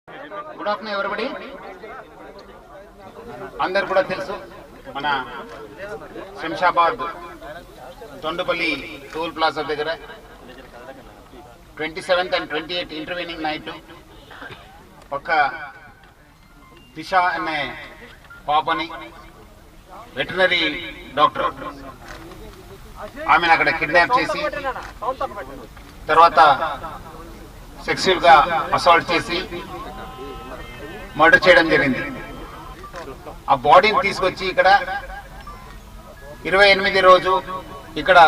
Good afternoon everybody అందరు కూడా తెలుసు మన శంషాబాద్ తొండపల్లి టోల్ ప్లాజా దగ్గర twenty seventh and twenty eighth intervening night ఒక దిశ అనే పాపని వెటనరీ డాక్టర్ ఆమెను అక్కడ కిడ్నాప్ చేసి తర్వాత సెక్సువల్ గా అసాల్ట్ చేసి మర్డర్ చేయడం జరిగింది ఆ బాడీని తీసుకొచ్చి ఇక్కడ ఇరవై ఎనిమిది రోజు ఇక్కడ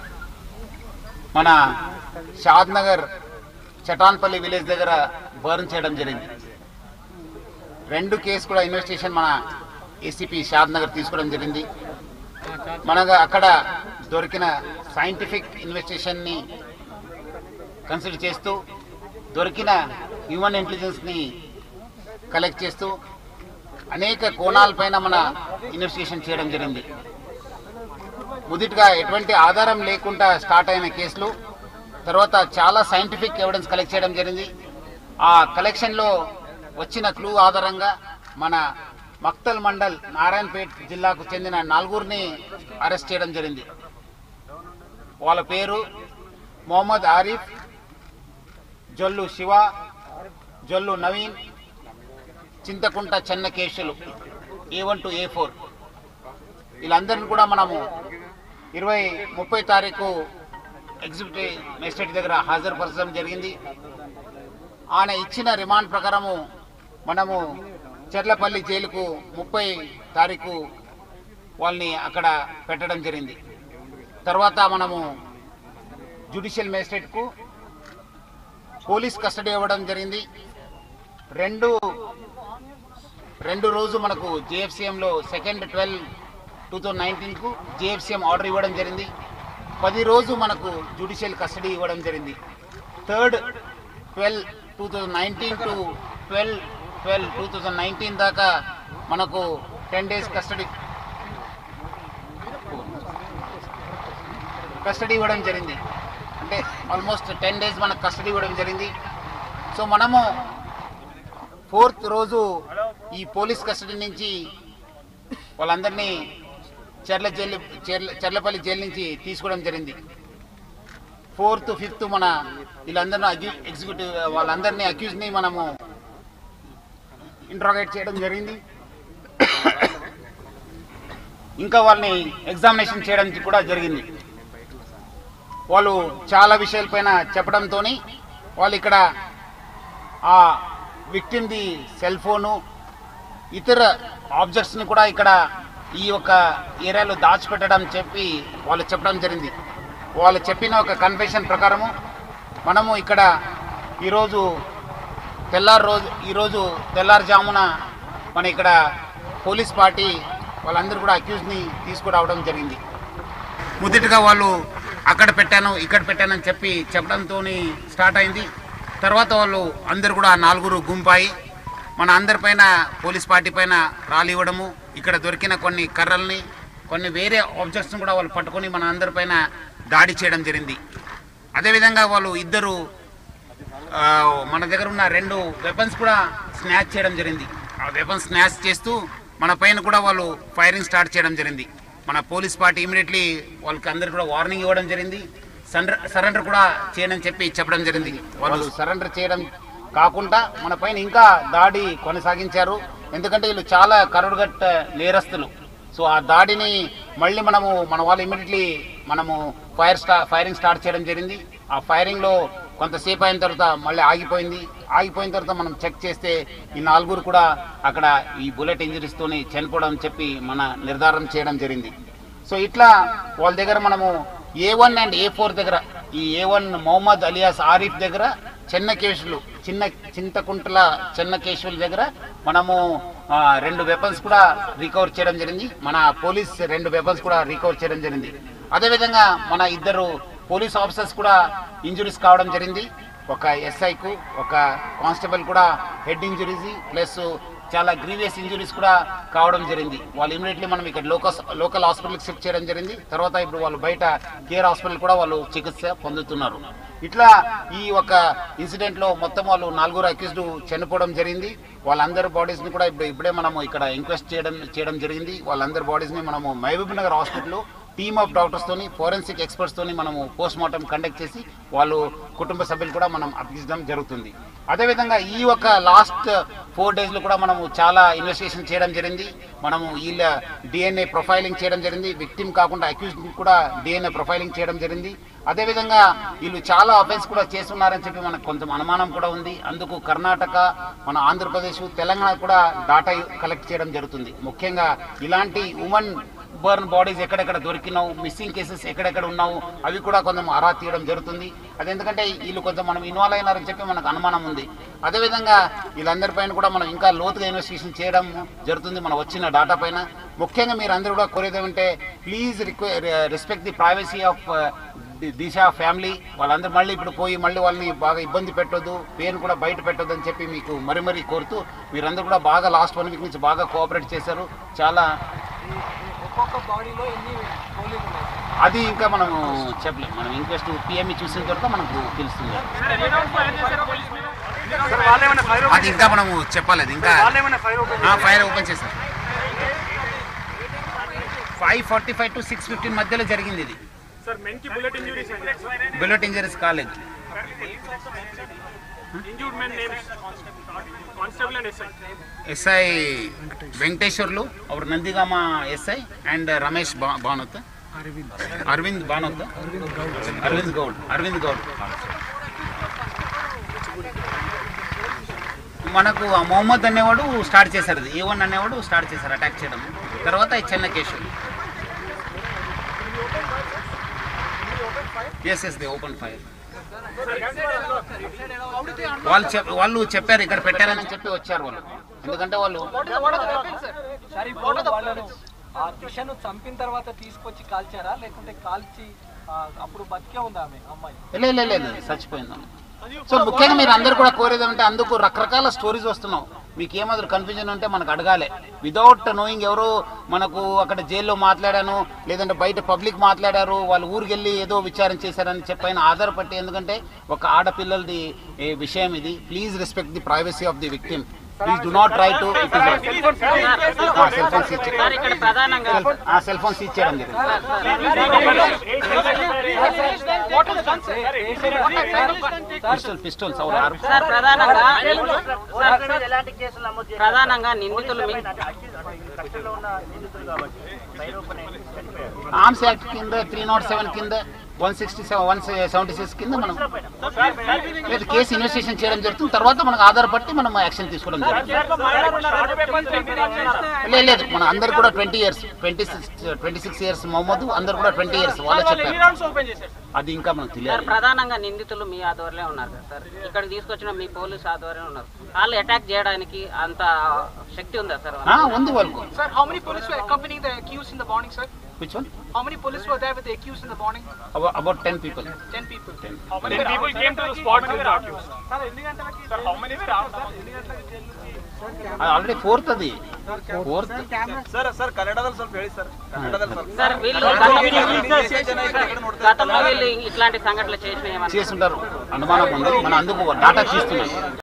మన షాద్ నగర్ చటాన్పల్లి విలేజ్ దగ్గర బర్న్ చేయడం జరిగింది రెండు కేసు కూడా ఇన్వెస్టిగేషన్ మన ఏసీపీ షాద్ నగర్ తీసుకోవడం జరిగింది మన అక్కడ దొరికిన సైంటిఫిక్ ఇన్వెస్టిగేషన్ ని కన్సిడర్ చేస్తూ దొరికిన హ్యూమన్ ఇంటెలిజెన్స్ ని కలెక్ట్ చేస్తూ అనేక కోణాలపైన మన ఇన్వెస్టిగేషన్ చేయడం జరిగింది మొదటిగా ఎటువంటి ఆధారం లేకుండా స్టార్ట్ అయిన కేసులు తర్వాత చాలా సైంటిఫిక్ ఎవిడెన్స్ కలెక్ట్ చేయడం జరిగింది ఆ కలెక్షన్లో వచ్చిన క్లూ ఆధారంగా మన మక్తల్ మండల్ నారాయణపేట్ జిల్లాకు చెందిన నలుగురిని అరెస్ట్ చేయడం జరిగింది వాళ్ళ పేరు Mohammed Arif Jollu Shiva Jollu Naveen Chintakunta Chennakeshulu A one to A four వీళ్ళందరిని కూడా మనము ఇరవై ముప్పై తారీఖు ఎగ్జిక్యూటివ్ మేజిస్ట్రేట్ దగ్గర హాజరుపరచడం జరిగింది ఆయన ఇచ్చిన రిమాండ్ ప్రకారము మనము చెర్లపల్లి జైలుకు ముప్పై తారీఖు వాళ్ళని అక్కడ పెట్టడం జరిగింది తర్వాత మనము జ్యుడిషియల్ మేజిస్ట్రేట్కు పోలీస్ కస్టడీ ఇవ్వడం జరిగింది రెండు రెండు రోజు మనకు జేఎఫ్సిఎంలో సెకండ్ ట్వెల్వ్ టూ థౌజండ్ నైన్టీన్కు జేఎఫ్సిఎం ఆర్డర్ ఇవ్వడం జరిగింది పది రోజు మనకు జ్యుడిషియల్ కస్టడీ ఇవ్వడం జరిగింది third twelve two thousand nineteen to twelve twelve two thousand nineteen దాకా మనకు టెన్ డేస్ కస్టడీ కస్టడీ ఇవ్వడం జరిగింది అంటే ఆల్మోస్ట్ టెన్ డేస్ మనకు కస్టడీ ఇవ్వడం జరిగింది సో మనము ఫోర్త్ రోజు ఈ పోలీస్ కస్టడీ నుంచి వాళ్ళందరినీ చెర్ల జైలు చెర్ల చెర్లపల్లి జైలు నుంచి తీసుకోవడం జరిగింది ఫోర్త్ ఫిఫ్త్ మన వీళ్ళందరినీ అగ్యూ ఎగ్జిక్యూటివ్ వాళ్ళందరినీ అక్యూజ్ని మనము ఇంట్రాగేట్ చేయడం జరిగింది ఇంకా వాళ్ళని ఎగ్జామినేషన్ చేయడం కూడా జరిగింది వాళ్ళు చాలా విషయాలపైన చెప్పడంతో వాళ్ళు ఇక్కడ ఆ విక్టిమ్ది సెల్ ఫోను ఇతర ఆబ్జెక్ట్స్ని కూడా ఇక్కడ ఈ యొక్క ఏరియాలో దాచిపెట్టడం చెప్పి వాళ్ళు చెప్పడం జరిగింది వాళ్ళు చెప్పిన ఒక కన్ఫెషన్ ప్రకారము మనము ఇక్కడ ఈరోజు తెల్లారు రోజు ఈరోజు తెల్లారుజామున మన ఇక్కడ పోలీస్ పార్టీ వాళ్ళందరూ కూడా అక్యూజ్ని తీసుకురావడం జరిగింది మొదటిగా వాళ్ళు అక్కడ పెట్టాను ఇక్కడ పెట్టానని చెప్పి చెప్పడంతో స్టార్ట్ అయింది తర్వాత వాళ్ళు అందరు కూడా నాలుగురు గుంపాయి మన అందరిపైన పోలీస్ పార్టీ పైన రాళ్ళు ఇవ్వడము ఇక్కడ దొరికిన కొన్ని కర్రల్ని కొన్ని వేరే ఆబ్జెక్ట్స్ని కూడా వాళ్ళు పట్టుకొని మన అందరిపైన దాడి చేయడం జరిగింది అదేవిధంగా వాళ్ళు ఇద్దరు ఆ, మన దగ్గర ఉన్న రెండు వెపన్స్ కూడా స్నాచ్ చేయడం జరిగింది ఆ వెపన్స్ స్నాచ్ చేస్తూ మన పైన కూడా వాళ్ళు ఫైరింగ్ స్టార్ట్ చేయడం జరిగింది మన పోలీస్ పార్టీ ఇమీడియట్లీ వాళ్ళకి అందరు కూడా వార్నింగ్ ఇవ్వడం జరిగింది సరెండర్ సరెండర్ కూడా చేయనని చెప్పి చెప్పడం జరిగింది వాళ్ళు సరెండర్ చేయడం కాకుండా మన పైన ఇంకా దాడి కొనసాగించారు ఎందుకంటే వీళ్ళు చాలా కరుడుగట్ట నేరస్తులు సో ఆ దాడిని మళ్ళీ మనము మన వాళ్ళు ఇమీడియట్లీ మనము ఫైర్ స్టా ఫైరింగ్ స్టార్ట్ చేయడం జరిగింది ఆ ఫైరింగ్లో కొంతసేపు అయిన తర్వాత మళ్ళీ ఆగిపోయింది ఆగిపోయిన తర్వాత మనం చెక్ చేస్తే ఈ నలుగురు కూడా అక్కడ ఈ బుల్లెట్ ఇంజరీస్తోని చనిపోవడం చెప్పి మన నిర్ధారణ చేయడం జరిగింది సో ఇట్లా వాళ్ళ దగ్గర మనము A one and A four దగ్గర ఈ A one Mohammed alias Arif దగ్గర చిన్న కేసులు చిన్న చింతకుంటల చిన్న కేసుల దగ్గర మనము ఆ, రెండు వెపన్స్ కూడా రికవర్ చేయడం జరిగింది మన పోలీస్ రెండు వెపన్స్ కూడా రికవర్ చేయడం జరిగింది అదేవిధంగా మన ఇద్దరు పోలీస్ ఆఫీసర్స్ కూడా ఇంజురీస్ కావడం జరిగింది ఒక ఎస్ఐకు ఒక కానిస్టేబుల్ కూడా హెడ్ ఇంజురీస్ ప్లస్ చాలా గ్రీవియస్ ఇంజురీస్ కూడా కావడం జరిగింది వాళ్ళు ఇమీడియట్లీ మనం ఇక్కడ లోకల్ లోకల్ హాస్పిటల్కి షిఫ్ట్ చేయడం జరిగింది తర్వాత ఇప్పుడు వాళ్ళు బయట కేర్ హాస్పిటల్ కూడా వాళ్ళు చికిత్స పొందుతున్నారు ఇట్లా ఈ ఒక ఇన్సిడెంట్ లో మొత్తం వాళ్ళు నలుగురు అక్యూజ్డ్ చనిపోవడం జరిగింది వాళ్ళందరి బాడీస్ ని కూడా ఇప్పుడు ఇప్పుడే మనము ఇక్కడ ఇంక్వెస్ట్ చేయడం చేయడం జరిగింది వాళ్ళందరి బాడీస్ ని మనము Mahabubnagar hospital team of doctors తోని ఫోరెన్సిక్ ఎక్స్పర్ట్స్ తోని మనము పోస్ట్ మార్టం కండక్ట్ చేసి వాళ్ళు కుటుంబ సభ్యులు కూడా మనం అప్పగించడం జరుగుతుంది అదేవిధంగా ఈ ఒక లాస్ట్ ఫోర్ డేస్ లో కూడా మనము చాలా ఇన్వెస్టిగేషన్ చేయడం జరిగింది మనము వీళ్ళ డిఎన్ఏ ప్రొఫైలింగ్ చేయడం జరిగింది విక్టిమ్ కాకుండా అక్యూజ్ కూడా డిఎన్ఏ ప్రొఫైలింగ్ చేయడం జరిగింది అదేవిధంగా వీళ్ళు చాలా అఫెన్స్ కూడా చేస్తున్నారని చెప్పి మనకు కొంచెం అనుమానం కూడా ఉంది అందుకు కర్ణాటక మన ఆంధ్రప్రదేశ్ తెలంగాణ కూడా డాటా కలెక్ట్ చేయడం జరుగుతుంది ముఖ్యంగా ఇలాంటి ఉమెన్ బర్న్ బాడీస్ ఎక్కడెక్కడ దొరికినావు మిస్సింగ్ కేసెస్ ఎక్కడెక్కడ ఉన్నావు అవి కూడా కొంచెం ఆరా తీయడం జరుగుతుంది అది ఎందుకంటే వీళ్ళు కొంచెం మనం ఇన్వాల్వ్ అయినారని చెప్పి మనకు అనుమానం ఉంది అదేవిధంగా వీళ్ళందరిపైన కూడా మనం ఇంకా లోతుగా ఇన్వెస్టిగేషన్ చేయడం జరుగుతుంది మనం వచ్చిన డాటా పైన ముఖ్యంగా మీరు అందరూ కూడా కోరేది ఏమంటే please request respect the privacy of Disha family వాళ్ళందరూ మళ్ళీ ఇప్పుడు పోయి మళ్ళీ వాళ్ళని బాగా ఇబ్బంది పెట్టొద్దు పేరు కూడా బయట పెట్టొద్దు అని చెప్పి మీకు మరీ మరీ కోరుతూ మీరందరూ కూడా బాగా లాస్ట్ వన్ వీక్ నుంచి బాగా కోఆపరేట్ చేశారు చాలా ఒక్కొక్క బాడీలో ఎన్ని గోళీలు ఉన్నాయి అది ఇంకా మనం చెప్పలేం మనం ఇంట్రెస్ట్ పిఎంఈ చూసిన తర్వాత మనకు తెలుస్తుంది సార్ వాళ్ళు ఏమైనా ఫైర్ అది ఇంకా మనము చెప్పాలి అది ఇంకా వాళ్ళు ఏమైనా ఫైర్ ఓపెన్ ఫైర్ ఓపెన్ చేశారు five forty five to six fifteen మధ్యలో జరిగింది ఇది సార్ మెన్ కి bullet injuries sir bullet injuries కాలేదు injured men names constable and SI SI Venkateswarlu ಅವ್ರ Nandigama S I and Ramesh ಬಾ ಭಾನುತ್ ಅರವಿಂದ್ ಭಾನುತ್ ಅರವಿಂದ್ ಗೌಡ್ ಅರವಿಂದ್ గౌడ్ మనకు ఆ మొహమ్మద్ అనేవాడు స్టార్ట్ చేశారు ఏ వన్ అనేవాడు స్టార్ట్ చేశారు అటాక్ చేయడం తర్వాత ఈ చిన్న కేసు yes yes they open fire వాళ్ళు చెప్ వాళ్ళు చెప్పారు ఇక్కడ పెట్టారని చెప్పి వచ్చారు వాళ్ళు ఎందుకంటే వాళ్ళు సార్ ఇప్పుడు వాళ్ళను ఆ దిశను చంపిన తర్వాత తీసుకొచ్చి కాల్చారా లేకుంటే కాల్చి ఆ, అప్పుడు బతికే ఉందా ఆమె అమ్మాయి లే- లే- లేదు చచ్చిపోయింది సో ముఖ్యంగా మీరు అందరు కూడా కోరేది అంటే అందుకు రకరకాల స్టోరీస్ వస్తున్నావు మీకు ఏమాత్రం కన్ఫ్యూజన్ ఉంటే మనకు అడగాలి వితౌట్ నోయింగ్ ఎవరు మనకు అక్కడ జైల్లో మాట్లాడాను లేదంటే బయట పబ్లిక్ మాట్లాడారు వాళ్ళు ఊరికి వెళ్ళి ఏదో విచారం చేశారని చెప్పైన ఆధారపట్టి ఎందుకంటే ఒక ఆడపిల్లలది ఏ విషయం ఇది please respect the privacy of the victim please do not try to it cell phone seize sir ఇక్కడ ప్రధానంగా సెల్ ఫోన్ సీజ్ చేయడం జరిగింది పిస్టల్ పిస్టల్స్ అవును ఆరు సార్ ప్రధానంగా ప్రధానంగా నిందితులు మీ- ఆర్మ్స్ యాక్ట్ కింద త్రీ నాట్ సెవెన్ కింద one sixty seven one seventy six కింద మనం లేదు కేసు ఇన్వెస్టిగేషన్ చేయడం జరుగుతుంది తర్వాత మనకు ఆధారపట్టి మనం యాక్షన్ తీసుకోవడం జరుగుతుంది లేదు లేదు మన అందరు కూడా twenty years twenty six twenty six years Mohammed అందరు కూడా ట్వంటీ ఇయర్స్ వాళ్ళే చెప్పారు అది ఇంకా మనకు సార్ తెలియదు ప్రధానంగా నిందితులు మీ ఆధ్వర్యంలో ఉన్నారు కదా సార్ ఇక్కడ తీసుకొచ్చిన మీ పోలీస్ ఆధ్వర్యంలో ఉన్నారు వాళ్ళు అటాక్ చేయడానికి అంత శక్తి ఉందా సార్ ఆ, ఉంది వాళ్ళకు Sir, how many police were accompanying the accused in the morning, sir? Which one How many police were there with the accused in the morning? About ten people Ten people. How many people came to the spot with the accused? Sir, how many were out? Already fourth అది fourth sir sir ಕನ್ನಡದಲ್ಲಿ ಸ್ವಲ್ಪ ಹೇಳಿ sir ಕನ್ನಡದಲ್ಲಿ ಸ್ವಲ್ಪ sir వీళ్ళు గతంలో- గతంలో వీళ్ళు ఇట్లాంటి సంఘటనలు చేసిన ఏమన్నా చేస్తుంటారు అనుమానం ఉంది మనం అందుకు డాటా తీస్తున్నాం